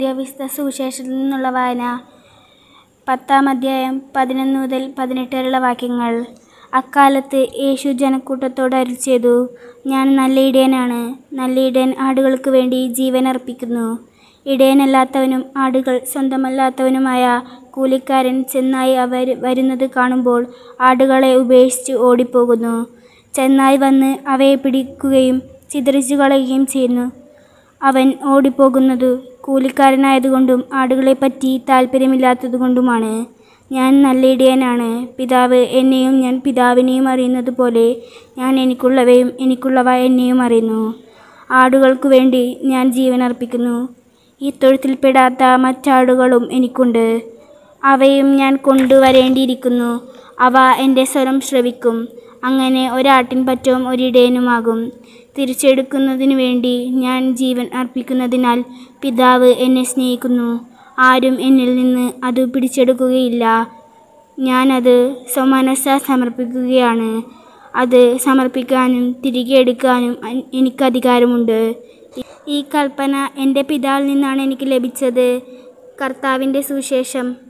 എഴുതിയ വിശുദ്ധ സുവിശേഷത്തിൽ നിന്നുള്ള വായന പത്താം അധ്യായം പതിനൊന്ന് മുതൽ പതിനെട്ട് വരെയുള്ള വാക്യങ്ങൾ അക്കാലത്ത് യേശു ജനക്കൂട്ടത്തോട് അരുൾ ചെയ്തു ഞാൻ നല്ല ഇടയനാണ് നല്ല ഇടയൻ ആടുകൾക്ക് വേണ്ടി ജീവൻ അർപ്പിക്കുന്നു ഇടയനല്ലാത്തവനും ആടുകൾ സ്വന്തമല്ലാത്തവനുമായ കൂലിക്കാരൻ ചെന്നായി അവർ വരുന്നത് കാണുമ്പോൾ ആടുകളെ ഉപേക്ഷിച്ച് ഓടിപ്പോകുന്നു ചെന്നായി വന്ന് അവയെ പിടിക്കുകയും ചിതറിച്ചു കളയുകയും ചെയ്യുന്നു അവൻ ഓടിപ്പോകുന്നതു കൂലിക്കാരനായതുകൊണ്ടും ആടുകളെപ്പറ്റി താല്പര്യമില്ലാത്തതുകൊണ്ടുമാണ് ഞാൻ നല്ല ഇടയനാണ് പിതാവ് എന്നെയും ഞാൻ പിതാവിനെയും അറിയുന്നത് പോലെ ഞാൻ എനിക്കുള്ളവയും എനിക്കുള്ളവ എന്നെയും അറിയുന്നു ആടുകൾക്കു വേണ്ടി ഞാൻ ജീവൻ അർപ്പിക്കുന്നു ഈ തൊഴുത്തിൽപ്പെടാത്ത മറ്റാടുകളും എനിക്കുണ്ട് അവയും ഞാൻ കൊണ്ടുവരേണ്ടിയിരിക്കുന്നു അവ എൻ്റെ സ്വരം ശ്രവിക്കും അങ്ങനെ ഒരാട്ടിൻ പറ്റവും ഒരിടയനുമാകും തിരിച്ചെടുക്കുന്നതിനു വേണ്ടി ഞാൻ ജീവൻ അർപ്പിക്കുന്നതിനാൽ പിതാവ് എന്നെ സ്നേഹിക്കുന്നു ആരും എന്നിൽ നിന്ന് അത് പിടിച്ചെടുക്കുകയില്ല ഞാനത് സ്വമനസ്സ സമർപ്പിക്കുകയാണ് അത് സമർപ്പിക്കാനും തിരികെ എടുക്കാനും അൻ- എനിക്ക് അധികാരമുണ്ട് ഈ കൽപ്പന എൻ്റെ പിതാവിൽ നിന്നാണ് എനിക്ക് ലഭിച്ചത് കർത്താവിൻ്റെ സുവിശേഷം